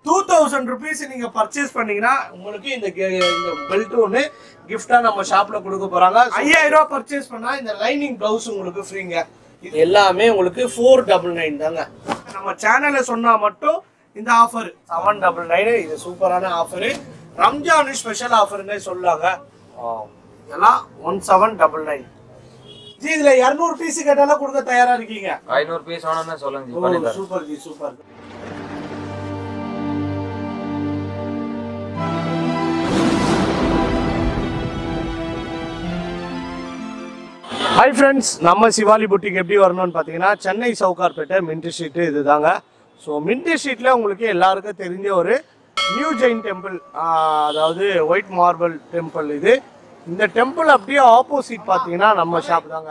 Two thousand rupees நீங்க purchase பண்ணீங்கன்னா உங்களுக்கு இந்த ge- இந்த பெல்ட் ஒன்று கிஃப்டா நம்ம ஷாப்ல கொடுக்க போறாங்க ஐயாயிரம் ரூபாய் பர்ச்சேஸ் பண்ணா இந்த லைனிங் பிளவுஸ் உங்களுக்கு ஃப்ரீங்க இது எல்லாமே உங்களுக்கு ஃபோர் டபுள் நைன் தாங்க நம்ம சேனல்ல சொன்னா மட்டும் இந்த ஆஃபர் செவன் டபுள் நைன் இது சூப்பரான ஆஃபர் ரம்ஜான் ஸ்பெஷல் ஆஃபர்னே சொல்லாங்க இதெல்லாம் one seven double nine ji இதுல இரநூறு பீஸ் கேட்டாலும் கொடுக்க தயாரா இருக்கீங்க ஐநூறு பீஸ் வேணும்னா சொல்லுங்க ஜி பண்ணி தரேன் super ji super hi friends நம்ம சிவாலி புட்டிக் எப்படி வரணும்னு பார்த்தீங்கன்னா சென்னை சவுகார்பேட்டை மின்ட் ஷீட்டு இதுதாங்க ஸோ மின்ட் ஷீட்டில் உங்களுக்கு எல்லாருக்கும் தெரிஞ்ச ஒரு நியூ ஜெயின் டெம்பிள் அதாவது ஒயிட் மார்பிள் டெம்பிள் இது இந்த டெம்பிள் அப்படியே ஆப்போசிட் பார்த்தீங்கன்னா நம்ம ஷாப் தாங்க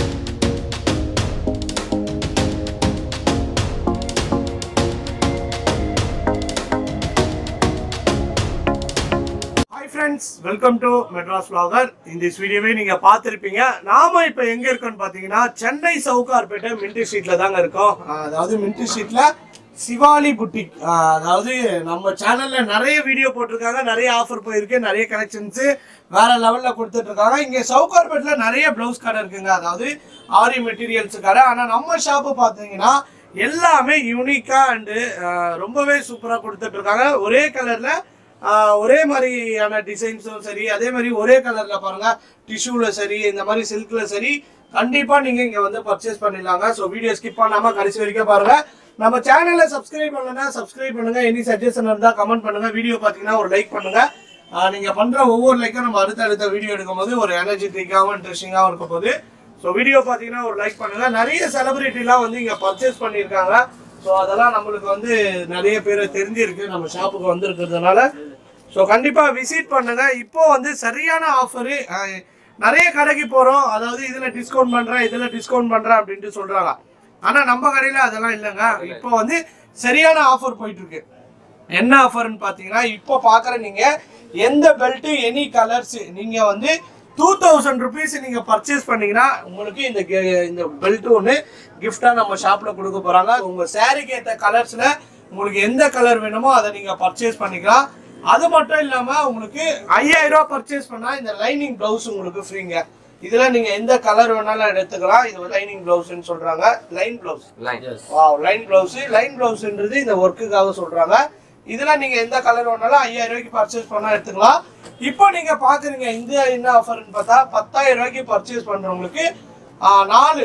hi friends welcome to Madras vlogger இந்த வீடியோவே நீங்க பார்த்திருப்பீங்க நாம இப்போ எங்க இருக்கோம்னு பாத்தீங்கன்னா சென்னை சவுகார்பேட்டை மின்ட்ரி ஸ்ட்ரீட்ல தாங்க இருக்கோம் ஆஹ் அதாவது மின்ட்ரி ஸ்ட்ரீட்ல சிவாலி புட்டிக் ஆஹ் அதாவது நம்ம சேனல்ல நிறைய வீடியோ போட்டிருக்காங்க நிறைய ஆஃபர் போயிருக்கு நிறைய கலெக்ஷன்ஸ் வேற லெவல்ல கொடுத்துட்டு இருக்காங்க இங்க சவுகார்பேட்ல நிறைய பிளவுஸ் கடை இருக்குங்க அதாவது ஆரி மெட்டீரியல்ஸ் கடை ஆனா நம்ம ஷாப்பு பாத்தீங்கன்னா எல்லாமே யூனிக்கா அண்டு ரொம்பவே சூப்பரா கொடுத்துட்டு இருக்காங்க ஒரே கலர்ல ஆஹ் ஒரே மாதிரியான டிசைன்ஸும் சரி அதே மாதிரி ஒரே கலர்ல பாருங்க டிஷ்யூல சரி இந்த மாதிரி சில்க்ல சரி கண்டிப்பா நீங்க இங்க வந்து பர்ச்சேஸ் பண்ணிடலாங்க ஸோ வீடியோ ஸ்கிப் பண்ணாம கடைசி வரைக்கும் பாருங்க நம்ம சேனலை சப்ஸ்கிரைப் பண்ணலன்னா சப்ஸ்கிரைப் பண்ணுங்க எனி சஜஷன் இருந்தா கமெண்ட் பண்ணுங்க வீடியோ பாத்தீங்கன்னா ஒரு லைக் பண்ணுங்க ஆஹ் நீங்க பண்ற ஒவ்வொரு லைக்கும் நம்ம அடுத்த அடுத்த வீடியோ எடுக்கும்போது ஒரு எனர்ஜெட்டிக்காகவும் இன்ட்ரெஸ்டிங்காகவும் இருக்க போகுது ஸோ வீடியோ பார்த்தீங்கன்னா ஒரு லைக் பண்ணுங்க நிறைய செலிபிரிட்டிலாம் வந்து இங்கே பர்ச்சேஸ் பண்ணியிருக்காங்க ஸோ அதெல்லாம் நம்மளுக்கு வந்து நிறைய பேர் தெரிஞ்சிருக்கு நம்ம ஷாப்புக்கு வந்திருக்கிறதுனால ஸோ கண்டிப்பாக விசிட் பண்ணுங்க இப்போ வந்து சரியான ஆஃபரு நிறைய கடைக்கு போகிறோம் அதாவது இதில் டிஸ்கவுண்ட் பண்ணுறேன் இதில் டிஸ்கவுண்ட் பண்ணுறேன் அப்படின்ட்டு சொல்கிறாங்க ஆனால் நம்ம கடையில் அதெல்லாம் இல்லைங்க இப்போ வந்து சரியான ஆஃபர் போயிட்டு இருக்கு என்ன ஆஃபர்னு பார்த்தீங்கன்னா இப்போ பார்க்குற நீங்கள் எந்த பெல்ட்டு எனி கலர்ஸ் நீங்கள் வந்து டூ தௌசண்ட் ருபீஸ் நீங்கள் பர்ச்சேஸ் பண்ணீங்கன்னா உங்களுக்கு இந்த ge- இந்த பெல்ட் ஒன்று கிஃப்டாக நம்ம ஷாப்பில் கொடுக்க போகிறாங்க உங்கள் சாரீக்கு ஏற்ற கலர்ஸில் உங்களுக்கு எந்த கலர் வேணுமோ அதை நீங்கள் பர்ச்சேஸ் பண்ணிக்கலாம் அது மட்டும் இல்லாமல் உங்களுக்கு ஐயாயிரம் ரூபாய் பர்ச்சேஸ் பண்ணால் இந்த லைனிங் ப்ளவுஸ் உங்களுக்கு ஃப்ரீங்க இதில் நீங்கள் எந்த கலர் வேணாலும் எடுத்துக்கலாம் இது லைனிங் ப்ளவுஸ்ன்னு சொல்கிறாங்க line blouse line wow line blouse line பிளவுஸ்ன்றது இந்த ஒர்க்குக்காக சொல்றாங்க இதுல நீங்க எந்த கலர் வேணாலும் ஐயாயிரம் ரூபாய்க்கு பர்ச்சேஸ் பண்ணா எடுத்துக்கலாம் இப்போ நீங்க பாக்குறீங்க இந்த என்ன ஆஃபர்னு பார்த்தா பத்தாயிரம் ரூபாய்க்கு பர்ச்சேஸ் பண்றவங்களுக்கு ஆ, நாலு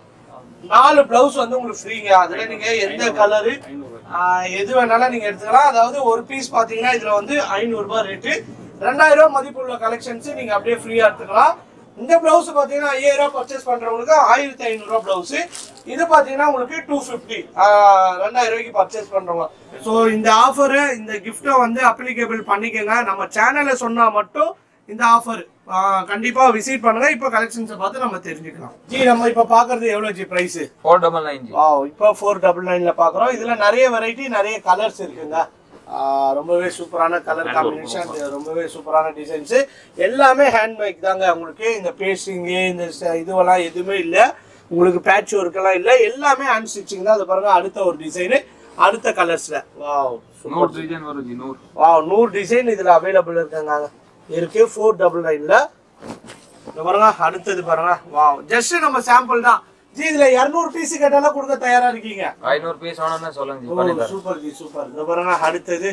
நாலு பிளவுஸ் வந்து உங்களுக்கு ஃப்ரீங்க அதுல நீங்க எந்த கலரு எது வேணாலும் நீங்க எடுத்துக்கலாம் அதாவது ஒரு பீஸ் பாத்தீங்கன்னா இதுல வந்து ஐநூறு ரூபாய் ரேட்டு ரெண்டாயிரம் ரூபாய் மதிப்புள்ள கலெக்ஷன்ஸ் நீங்க அப்படியே ஃப்ரீயா எடுத்துக்கலாம் இந்த பிளவுஸ் பாத்தீங்கன்னா ஐயாயிரம் ரூபாய் பர்ச்சேஸ் பண்றவங்களுக்கு ஆயிரத்தி ஐநூறு ரூபாய் பிளவுஸ் இது பாத்தீங்கன்னா உங்களுக்கு டூ ஃபிஃப்டி ரெண்டாயிரம் ரூபாய்க்கு பர்ச்சேஸ் பண்றவங்க ஸோ இந்த ஆஃபரு இந்த கிஃப்ட்டை வந்து அப்ளிகேபிள் பண்ணிக்கோங்க நம்ம சேனல்ல சொன்னா மட்டும் இந்த ஆஃபர் கண்டிப்பா விசிட் பண்ணுங்க இப்போ கலெக்ஷன்ஸை பார்த்து நம்ம தெரிஞ்சுக்கலாம் ஜி நம்ம இப்போ பாக்குறது எவ்வளவு ji price four double nine ji wow இப்போ ஃபோர் டபுள் நைன்ல பாக்குறோம் இதுல நிறைய வெரைட்டி நிறைய கலர்ஸ் இருக்குங்க ஆஹ் ரொம்பவே சூப்பரான கலர் காம்பினேஷன் ரொம்பவே சூப்பரான டிசைன்ஸ் எல்லாமே ஹேண்ட் மேக் தாங்க உங்களுக்கு இந்த பேஸ்டிங்கு இந்த ச- இதுவெல்லாம் எதுவுமே இல்லை உங்களுக்கு பேட்ச் ஒர்க்கெல்லாம் இல்லை எல்லாமே ஹேண்ட் ஸ்டிச்சிங் தான் அது பாருங்க அடுத்த ஒரு டிசைனு அடுத்த கலர்ஸ்ல வாவ் நூறு டிசைன் வரும் ஜி நூறு வாவ் நூறு டிசைன் இதுல அவைலபிள் இருக்குங்க இருக்கு ஃபோர் டபுள் நைன்ல பாருங்க அடுத்தது பாருங்க வாவ் ஜஸ்ட் நம்ம சாம்பிள் தான் ஜி இதுல இரநூறு பீஸ் கேட்டாலும் கொடுக்க தயாரா இருக்கீங்க ஐநூறு பீஸ் வேணும்னா சொல்லுங்க ஜி பண்ணி தரேன் சூப்பர் ஜி சூப்பர் இந்த பாருங்க அடுத்தது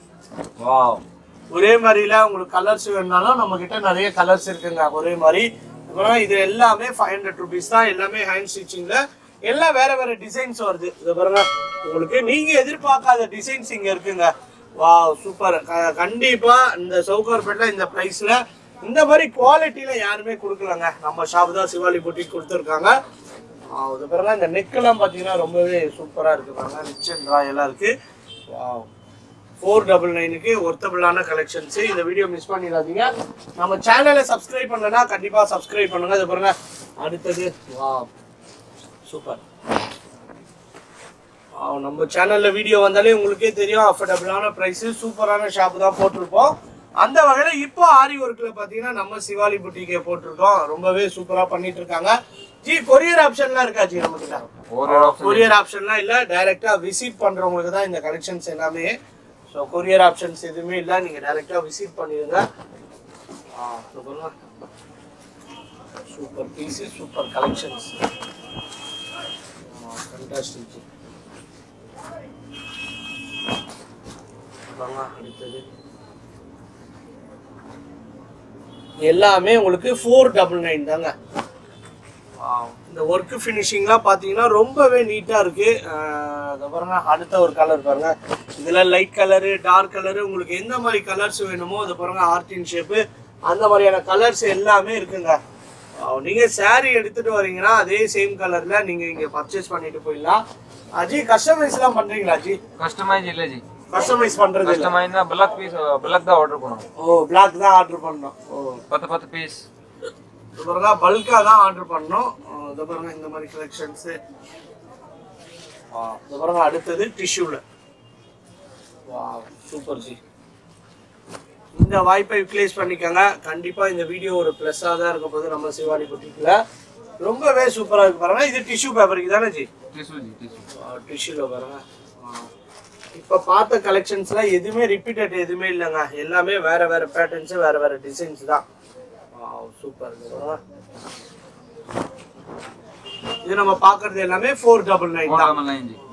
வாவ் ஒரே மாதிரில உங்களுக்கு கலர்ஸ் வேணும்னாலும் நம்ம கிட்ட நிறைய கலர்ஸ் இருக்குங்க ஒரே மாதிரி இந்த பாருங்க, இது எல்லாமே ஃபைவ் ஹண்ட்ரட் ருபீஸ் தான் எல்லாமே ஹேண்ட் ஸ்டிச்சிங்ல எல்லாம் வேற வேற டிசைன்ஸ் வருது இது பாருங்க உங்களுக்கு நீங்க எதிர்பார்க்காத டிசைன்ஸ் இங்க இருக்குங்க வாவ் சூப்பர் கண்டிப்பா இந்த சவுகார்பேட்ல இந்த பிரைஸ்ல இந்த மாதிரி குவாலிட்டியில யாருமே கொடுக்கலங்க நம்ம ஷாப் தான் சிவாலி பொட்டிக் கொடுத்துருக்காங்க ஆஹ் இது பாருங்க இந்த நெக்கெல்லாம் பார்த்தீங்கன்னா ரொம்பவே சூப்பராக இருக்கு பாருங்க ரிச் அண்ட் ராயலாக இருக்கு வாவ் ஃபோர் டபுள் நைனுக்கு ஒர்த்தபிளான கலெக்ஷன்ஸ் இந்த வீடியோ மிஸ் பண்ணிடாதீங்க நம்ம சேனலை சப்ஸ்கிரைப் பண்ணலன்னா கண்டிப்பாக சப்ஸ்கிரைப் பண்ணுங்க இது பாருங்க அடுத்தது வாவ் சூப்பர் வாவ் நம்ம சேனல்ல வீடியோ வந்தாலே உங்களுக்கே தெரியும் அஃபோர்டபுளான ப்ரைஸ் சூப்பரான ஷாப் தான் போட்டிருப்போம் அந்த வகையில இப்போ ஆரி ஒர்க்ல பாத்தீங்கன்னா நம்ம சிவாலி புட்டிக்கே போட்டிருக்கோம் ரொம்பவே சூப்பரா பண்ணிட்டு இருக்காங்க ஜி கொரியர் ஆப்ஷன்லாம் இருக்கா ஜி நம்ம கிட்ட ஒரு ஆப்ஷன் கொரியர் ஆப்ஷன்லாம் இல்ல டைரக்டா விசிட் பண்றவங்களுக்கு தான் இந்த கலெக்ஷன்ஸ் எல்லாமே ஸோ கொரியர் ஆப்ஷன்ஸ் எதுவுமே இல்லை நீங்கள் டைரெக்டாக விசிட் பண்ணிடுங்க super piece super collections fantastic வாங்க அடுத்தது எல்லாமே உங்களுக்கு ஃபோர் டபுள் நைன் தாங்க Wow. இந்த ஒர்க் ஃபினிஷிங்லாம் பார்த்தீங்கன்னா ரொம்பவே நீட்டாக இருக்கு ஆஹ் இதை பாருங்க அடுத்த ஒரு கலர் பாருங்க இதில் லைட் கலரு டார்க் கலரு உங்களுக்கு எந்த மாதிரி கலர்ஸ் வேணுமோ அதை பாருங்க ஆர்டின் ஷேப்பு அந்த மாதிரியான கலர்ஸ் எல்லாமே இருக்குங்க Wow. நீங்க saree எடுத்துட்டு வரீங்கன்னா அதே சேம் கலர்ல நீங்க இங்க பர்ச்சேஸ் பண்ணிட்டு போயிடலாம் அஜி கஸ்டமைஸ்லாம் பண்றீங்களா அஜி கஸ்டமைஸ் இல்ல ஜி கஸ்டமைஸ் பண்றது இல்ல கஸ்டமைஸ்னா பிளாக் பீஸ் பிளாக் தான் ஆர்டர் பண்ணுவோம் ஓ பிளாக் தான் ஆர்டர் பண்ணோம் ஓ பத்து பத்து பீஸ் இது பாருங்க பல்காக தான் ஆர்டர் பண்ணோம் அஹ் இது பாருங்க இந்த மாதிரி கலெக்ஷன்ஸு இது பாருங்க அடுத்தது டிஷ்யூல வா சூப்பர் ஜி இந்த வாய்ப்பை யூட்டிலைஸ் பண்ணிக்கோங்க கண்டிப்பா இந்த வீடியோ ஒரு ப்ளஸ்ஸாக தான் இருக்க போது நம்ம சிவானி புட்டிக்கில் ரொம்பவே சூப்பரா இருக்கு பாருங்க இது டிஷ்யூ பேப்பருக்கு தானே ஜி டிஷ்யூ ஜி டிஷ்யூ டிஷ்யூல பாருங்க இப்போ பார்த்த கலெக்ஷன்ஸ்ல எதுவுமே ரிப்பீட்டட் எதுவுமே இல்லைங்க எல்லாமே வேற வேற பேட்டர்ன்ஸ் வேற வேற டிசைன்ஸ் தான் சூப்பர் இது நம்ம பார்க்கறது எல்லாமே ஃபோர் டபுள் நைன் ஃபோர் தான் double nine ji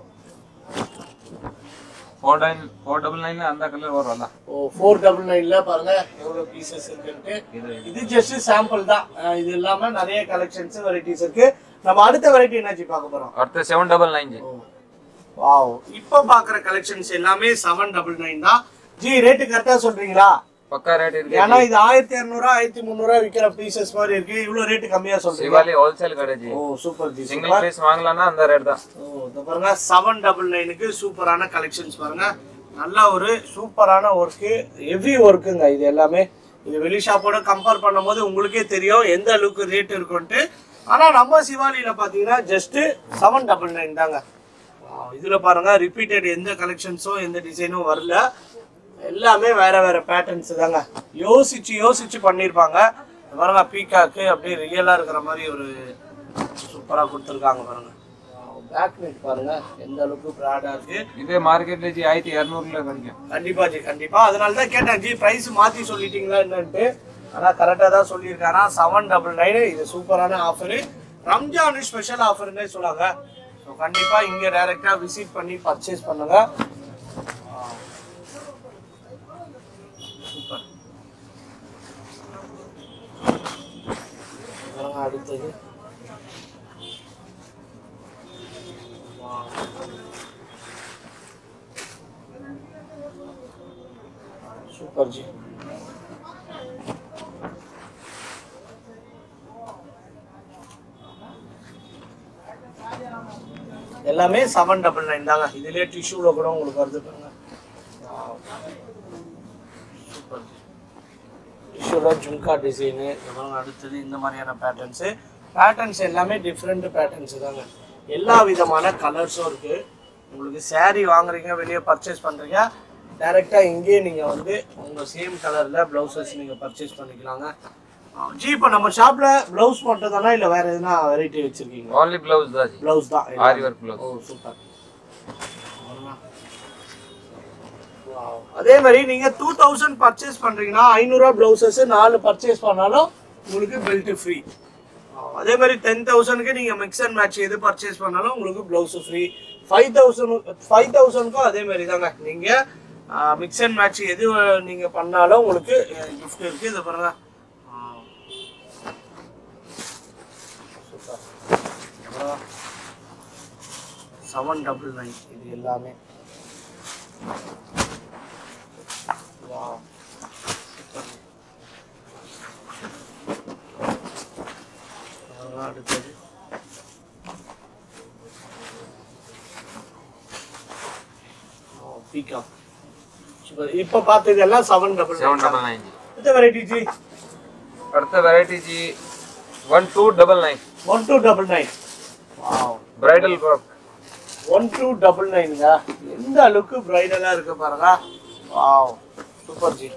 four nine four double நைன்ல அந்த கலர் வரும்ல ஓ ஃபோர் டபுள் நைன்ல பாருங்க எவ்வளவு பீசஸ் இருக்குன்ட்டு இது இது ஜஸ்ட் சாம்பிள் தான் அஹ் இது இல்லாம நிறைய கலெக்ஷன்ஸ் வெரைட்டிஸ் இருக்கு நம்ம அடுத்த வெரைட்டி என்னாச்சு பார்க்க போறோம் அடுத்து seven double nine ji wow இப்போ பார்க்குற கலெக்ஷன்ஸ் எல்லாமே செவன் டபுள் நைன் தான் ஜி ரேட்டு கரெக்டா சொல்றீங்களா பக்கா ரேட் இருக்கு ஏன்னா இது ஆயிரத்தி இரநூறுவா ஆயிரத்தி முந்நூறுவா விற்கிற பீசஸ் மாதிரி இருக்கு இவ்வளவு ரேட்டு கம்மியா சொல்றீங்க சிவாலி ஹோல்சேல் கடை ஜி ஓ சூப்பர் ஜி சிங்கிள் பீஸ் வாங்கலாம்னா அந்த ரேட் தான் ஓ இந்த பாருங்க செவன் டபுள் நைனுக்கு சூப்பரான கலெக்ஷன்ஸ் பாருங்க நல்ல ஒரு சூப்பரான ஒர்க்கு ஹெவி ஒர்க்குங்க இது எல்லாமே இது வெளி ஷாப்போட கம்பேர் பண்ணும்போது உங்களுக்கே தெரியும் எந்த அளவுக்கு ரேட் இருக்குன்ட்டு ஆனா நம்ம சிவாலியில பாத்தீங்கன்னா ஜஸ்ட் செவன் டபுள் நைன் தாங்க Wow, இதுல பாருங்க ரிப்பீட்டட் எந்த கலெக்ஷன்ஸும் எந்த டிசைனும் வரல எல்லாமே வேற வேற பேட்டர்ன்ஸ் தாங்க யோசிச்சு யோசிச்சு பண்ணியிருப்பாங்க இது பாருங்க பீகாக்கு அப்படியே ரியலா இருக்கிற மாதிரி ஒரு சூப்பரா கொடுத்துருக்காங்க பாருங்க பேக் நெட் பாருங்க எந்த அளவுக்கு ப்ராடா இருக்கு இதே மார்க்கெட்ல ஜி ஆயிரத்தி இரநூறுல கிடைக்கும் கண்டிப்பா ஜி கண்டிப்பா அதனால தான் கேட்டேன் ஜி பிரைஸ் மாத்தி சொல்லிட்டீங்களா என்னன்ட்டு ஆனா கரெக்டா தான் சொல்லியிருக்காரா செவன் டபுள் நைன் இது சூப்பரான ஆஃபரு ரம்ஜான் ஸ்பெஷல் ஆஃபர்னே சொன்னாங்க ஸோ கண்டிப்பா இங்க டைரக்டா விசிட் பண்ணி பர்ச்சேஸ் பண்ணுங்க சூப்பர் அடுத்தது Wow. சூப்பர் ஜி எல்லாமே செவன் டபுள் நைன் தாங்க இதுலயே டிஷ்யூல கூட உங்களுக்கு வருது பாருங்க சூப்பர் டிஷ்யூல ஜும்கா டிசைனு இதெல்லாம் அடுத்தது இந்த மாதிரியான பேட்டர்ன்ஸு பேட்டர்ன்ஸ் எல்லாமே டிஃப்ரெண்ட் பேட்டர்ன்ஸ் தாங்க எல்லா விதமான கலர்ஸும் இருக்கு உங்களுக்கு saree வாங்குறீங்க வெளியே பர்ச்சேஸ் பண்றீங்க டைரெக்டா இங்கேயே நீங்க வந்து உங்க சேம் கலர்ல பிளவுசஸ் நீங்க பர்ச்சேஸ் பண்ணிக்கலாங்க ஆ, ஜி இப்போ நம்ம ஷாப்ல பிளவுஸ் மட்டும் தானா இல்ல வேற எதுனா வெரைட்டி வச்சிருக்கீங்க ஓன்லி பிளவுஸ் தான் ஜி பிளவுஸ் தான் ஆரி ஒர்க் பிளவுஸ் ஓ சூப்பர் அதே மாதிரி நீங்க டூ தௌசண்ட் பர்ச்சேஸ் பண்றீங்கன்னா ஐநூறுரூவா பிளவுசஸ் நாலு பர்ச்சேஸ் பண்ணாலும் உங்களுக்கு பெல்ட் ஃப்ரீ அதே மாதிரி டென் தௌசண்ட்க்கு நீங்க மிக்ஸ் அண்ட் மேட்ச் எது பர்ச்சேஸ் பண்ணாலும் உங்களுக்கு blouse free five thousand five தௌசண்ட்க்கும் அதே மாதிரி தாங்க நீங்க மிக்ஸ் அண்ட் மேட்ச் எது நீங்க பண்ணாலும் உங்களுக்கு கிஃப்ட் இருக்கு இதை பாருங்க சூப்பர் செவன் டபுள் நைன் இது எல்லாமே Wow. Super. அதெல்லாம் அடுத்தது பீகாக் சூப்பர் இப்போ பார்த்தது எல்லாம் seven double seven double nine ji அடுத்த வெரைட்டி ஜி அடுத்த variety ji one two double nine one two double nine wow bridal work one two double நைனுங்க எந்த அளவுக்கு பிரைடலாக இருக்கு பாருங்க wow super ji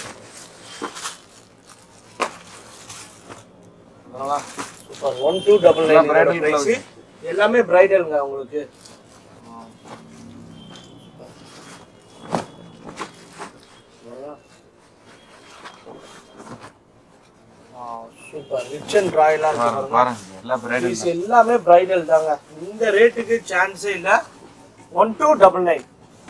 super one two double எல்லாம் நைன் bridal ப்ரைஸ் blouse. எல்லாமே பிரைடலுங்க உங்களுக்கு சூப்பர் ரிச் அண்ட் ராயலா இருக்கு பாருங்க பாருங்க பாருங்க எல்லாம் பிரைடல் பீஸ் எல்லாமே பிரைடல் தாங்க இந்த ரேட்டுக்கு சான்ஸே இல்லை one two double nine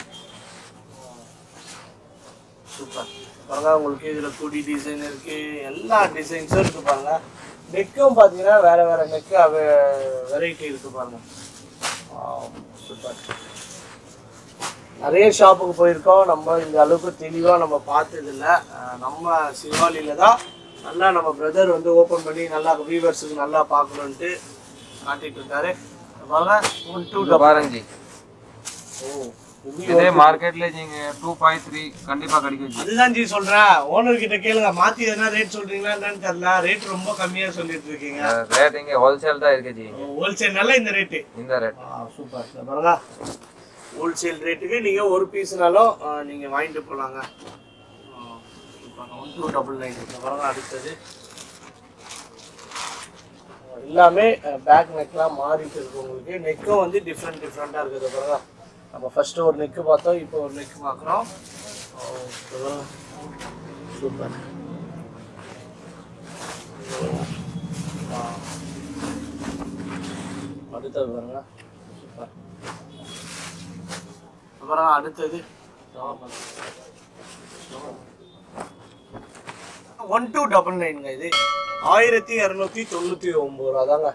super பாருங்க உங்களுக்கு இதுல குடி டிசைன் இருக்கு எல்லா டிசைன்ஸும் இருக்கு பாருங்க நெக்கும் பார்த்தீங்கன்னா வேற வேற நெக்கு வெரைட்டி இருக்கு பாருங்க சூப்பர் நிறைய ஷாப்புக்கு போயிருக்கோம் நம்ம இந்த அளவுக்கு தெளிவாக நம்ம பார்த்தது இல்ல அஹ் நம்ம சிவாலியில தான் நல்லா நம்ம பிரதர் வந்து ஓப்பன் பண்ணி நல்லா வியூவர்ஸுக்கு நல்லா பார்க்கணுன்ட்டு காட்டிட்டு இருக்காரு வாங்க ஒன் டூ இது பாருங்க ஜி ஓ இதே மார்க்கெட்ல நீங்க டூ ஃபைவ் த்ரீ கண்டிப்பா கிடைக்கும் ஜி அதுதான் ஜி சொல்றேன் ஓனர் கிட்ட கேளுங்க மாத்தி எதனா ரேட் சொல்றீங்களா என்னன்னு தெரியல ரேட் ரொம்ப கம்மியா சொல்லிட்டு இருக்கீங்க ரேட் இங்க ஹோல்சேல் தான் இருக்கு ஜி ஹோல்சேல்னால இந்த ரேட்டு இந்த ரேட் சூப்பர் இந்த பாருங்க ஹோல்சேல் ரேட்டுக்கு நீங்க ஒரு பீஸ்னாலும் நீங்க வாங்கிட்டு போலாங்க ஒன் டூ டபுள் நைன் பாருங்க அடுத்தது எல்லாமே பேக் நெக்லாம் மாறிட்டு இருக்கு உங்களுக்கு நெக்கும் வந்து டிஃப்ரெண்ட் டிஃப்ரெண்ட்டாக இருக்குது பாருங்க நம்ம ஃபர்ஸ்ட் ஒரு நெக்கு பார்த்தோம் இப்போ ஒரு நெக் பார்க்குறோம் சூப்பர் அடுத்தது பாருங்க சூப்பர் அப்புறம் அடுத்தது ஒன் டூ டபுள் நைனுங்க இது ஆயிரத்தி இரநூத்தி தொண்ணூற்றி ஒம்பது ரூபா தாங்க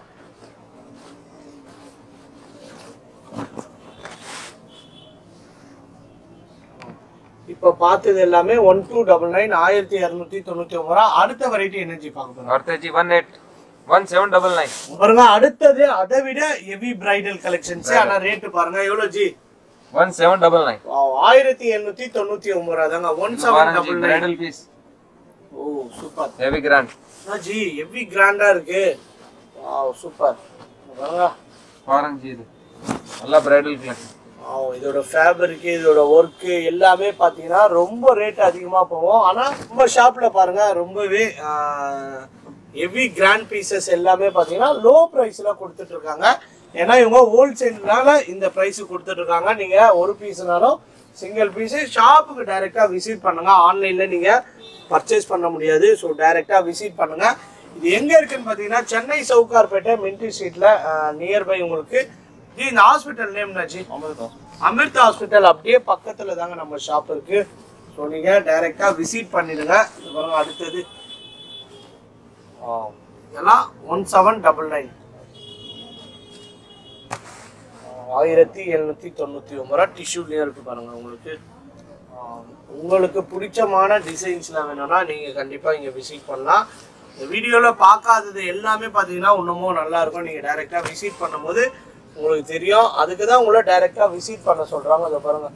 இப்போ பார்த்தது எல்லாமே ஒன் டூ டபுள் நைன் ஆயிரத்தி இரநூத்தி தொண்ணூற்றி ஒம்பது ரூபா அடுத்த வெரைட்டி எனர்ஜி பார்க்க போகிறோம் அடுத்த ji one eight one seven double nine பாருங்க அடுத்தது அதை விட ஹெவி பிரைடல் கலெக்ஷன்ஸ் ஆனா ரேட்டு பாருங்க எவ்வளவு ji one seven double nine ஆயிரத்தி எண்ணூத்தி தொண்ணூத்தி ஒன்பது ரூபா தாங்க ஒன் செவன் பாருங்க ji double nine bridal piece ஓ super heavy grand ji heavy கிராண்டா இருக்கு வாவ் சூப்பர் பாருங்க பாருங்க ஜி இது நல்லா பிரைடல் கலெக்ஷன் வாவ் இதோட ஃபேப்ரிக் இதோட ஒர்க்கு எல்லாமே பார்த்தீங்கன்னா ரொம்ப ரேட் அதிகமாக போகும் ஆனால் நம்ம ஷாப்பில் பாருங்க ரொம்பவே ஹெவி கிராண்ட் பீசஸ் எல்லாமே பார்த்தீங்கன்னா லோ ப்ரைஸில் கொடுத்துட்டு இருக்காங்க ஏன்னா இவங்க ஹோல்சேல்னால இந்த ப்ரைஸ் கொடுத்துட்டு இருக்காங்க நீங்கள் ஒரு பீஸ்னாலும் சிங்கிள் பீஸு ஷாப்புக்கு டைரெக்டாக விசிட் பண்ணுங்க ஆன்லைனில் நீங்கள் பர்ச்சேஸ் பண்ண முடியாது ஸோ டைரெக்டாக விசிட் பண்ணுங்க இது எங்கே இருக்குன்னு பார்த்தீங்கன்னா சென்னை சவுகார்பேட்டை மின்ட்ரி ஸ்ட்ரீட்டில் நியர்பை உங்களுக்கு ஜி, இந்த ஹாஸ்பிட்டல் நேம் என்னாச்சு அமிர்த் ஹாஸ்பிட்டல் அப்படியே பக்கத்துல தாங்க நம்ம ஷாப் இருக்கு ஸோ நீங்க டைரக்டா விசிட் பண்ணிடுங்க இது பாருங்க அடுத்தது இதெல்லாம் ஒன் செவன் டபுள் நைன் ஆயிரத்தி எழுநூத்தி தொண்ணூத்தி ஒன்பது ரூபா டிஷ்யூலேயே இருக்கு பாருங்க உங்களுக்கு ஆஹ் உங்களுக்கு பிடிச்சமான டிசைன்ஸ்ல வேணும்னா நீங்க கண்டிப்பா இங்க விசிட் பண்ணலாம் இந்த வீடியோல பார்க்காதது எல்லாமே பாத்தீங்கன்னா இன்னமும் நல்லா இருக்கும் நீங்க டைரக்டா விசிட் பண்ணும்போது உங்களுக்கு தெரியும் அதுக்கு தான் உங்களை டைரக்டா விசிட் பண்ண சொல்றாங்க அதை பாருங்க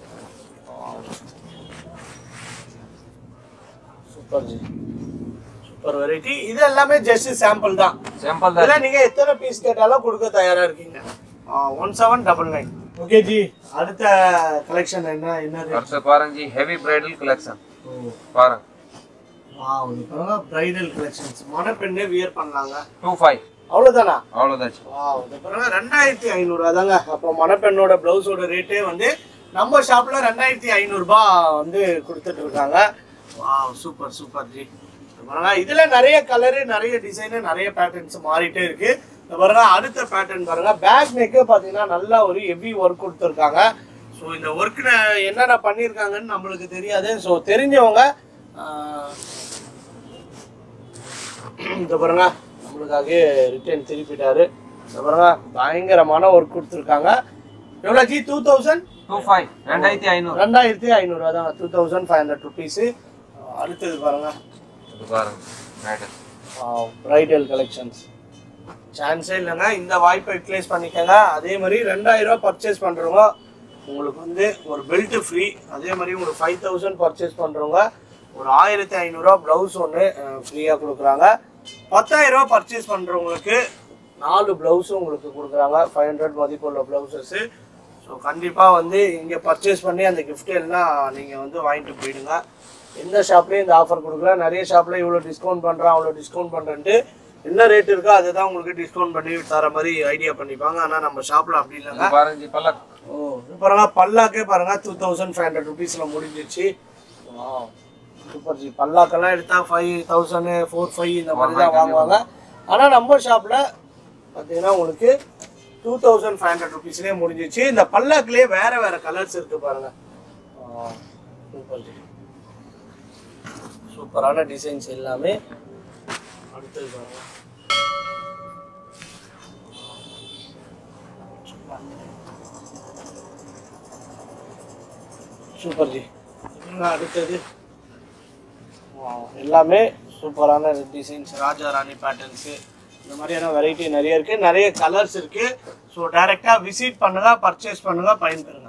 சூப்பர் ஜி சூப்பர் வெரைட்டி இது எல்லாமே ஜஸ்ட் சாம்பிள் தான் சாம்பிள் தான் இதெல்லாம் நீங்க எத்தனை பீஸ் கேட்டாலும் கொடுக்க தயாரா இருக்கீங்க one seven double nine okay ji அடுத்த கலெக்ஷன் என்ன என்ன rate? அடுத்து பாருங்க ஜி ஹெவி பிரைடல் கலெக்ஷன் பாருங்க வாவ் இது பாருங்க பிரைடல் கலெக்ஷன்ஸ் மணப்பெண்ணே வியர் பண்ணலாங்க டூ ஃபைவ் அவ்வளவுதானா அவ்வளோதான் ஜி வாவ் இது பாருங்க ரெண்டாயிரத்தி ஐநூறுரூவா தாங்க அப்போ மணப்பெண்ணோட பிளவுஸோட ரேட்டே வந்து நம்ம ஷாப்ல ரெண்டாயிரத்தி ஐநூறுரூபா வந்து கொடுத்துட்டு இருக்காங்க வாவ் சூப்பர் சூப்பர் ஜி இது பாருங்க இதுல நிறைய கலரு நிறைய டிசைனு நிறைய பேட்டர்ன்ஸ் மாறிட்டே இருக்கு இது பாருங்க அடுத்த பேட்டர்ன் பாருங்க பேக் நெக்கு பாத்தீங்கன்னா நல்லா ஒரு ஹெவி ஒர்க் கொடுத்துருக்காங்க ஸோ இந்த ஒர்க் என்னென்ன பண்ணியிருக்காங்கன்னு நம்மளுக்கு தெரியாது ஸோ தெரிஞ்சவங்க ஆஹ், இந்த பாருங்க நம்மளுக்காக ரிட்டர்ன் திருப்பிட்டாரு இந்த பாருங்க பயங்கரமான ஒர்க் கொடுத்துருக்காங்க எவ்வளோ ji two thousand two five ரெண்டாயிரத்தி ஐநூறு ரெண்டாயிரத்தி ஐநூறுரூவா தான் two thousand five hundred rupees அடுத்தது பாருங்க இது பாருங்க பிரைடல் பிரைடல் கலெக்ஷன்ஸ் சான்ஸே இல்லைங்க இந்த வாய்ப்பை யூட்டிலைஸ் பண்ணிக்கோங்க அதே மாதிரி ரெண்டாயிரம் ரூபாய் பர்ச்சேஸ் பண்ணுறவங்க உங்களுக்கு வந்து ஒரு பெல்ட் ஃப்ரீ அதே மாதிரி உங்களுக்கு ஃபைவ் தௌசண்ட் பர்ச்சேஸ் பண்ணுறவங்க ஒரு ஆயிரத்தி ஐநூறுரூவா ப்ளவுஸ் ஒன்று ஃப்ரீயாக கொடுக்குறாங்க பத்தாயிரம் ரூபாய் பர்ச்சேஸ் பண்ணுறவங்களுக்கு நாலு ப்ளவுஸும் உங்களுக்கு கொடுக்குறாங்க ஃபைவ் ஹண்ட்ரட் மதிப்புள்ள ப்ளவுசஸ்ஸு ஸோ கண்டிப்பாக வந்து இங்கே பர்ச்சேஸ் பண்ணி அந்த gift எல்லாம் நீங்கள் வந்து வாங்கிட்டு போயிடுங்க எந்த ஷாப்லேயும் இந்த ஆஃபர் கொடுக்கல நிறைய ஷாப்பில் இவ்வளோ டிஸ்கவுண்ட் பண்ணுறேன் அவ்வளோ டிஸ்கவுண்ட் பண்ணுறேன்ட்டு என்ன ரேட் இருக்கோ அதை தான் உங்களுக்கு டிஸ்கவுண்ட் பண்ணி தர மாதிரி ஐடியா பண்ணிப்பாங்க ஆனால் நம்ம ஷாப்பில் அப்படி இல்லைங்க இது பாருங்க ஜி பல்லக் ஓ இது பாருங்க பல்லாக்கே பாருங்க டூ தௌசண்ட் ஃபைவ் ஹண்ட்ரட் ருபீஸில் முடிஞ்சிச்சு சூப்பர் ஜி பல்லாக்கெல்லாம் எடுத்தா ஃபைவ் தௌசண்ட் ஃபோர் ஃபைவ் இந்த மாதிரி தான் வாங்குவாங்க ஆனால் நம்ம ஷாப்பில் பார்த்தீங்கன்னா உங்களுக்கு டூ தௌசண்ட் ஃபைவ் ஹண்ட்ரட் ருபீஸ்லேயே முடிஞ்சிச்சு இந்த பல்லாக்குலேயே வேற வேற கலர்ஸ் இருக்கு பாருங்க சூப்பர் ஜி சூப்பரான டிசைன்ஸ் எல்லாமே அடுத்தது பாருங்க சூப்பர் ஜி இன்னும் அடுத்தது Wow, எல்லாமே சூப்பரான டிசைன்ஸ் ராஜா ராணி பேட்டர்ன்ஸு இந்த மாதிரியான வெரைட்டி நிறைய இருக்குது நிறைய கலர்ஸ் இருக்குது ஸோ டைரெக்டாக விசிட் பண்ணுங்கள் பர்ச்சேஸ் பண்ணுங்கள் பயன்பெறுங்க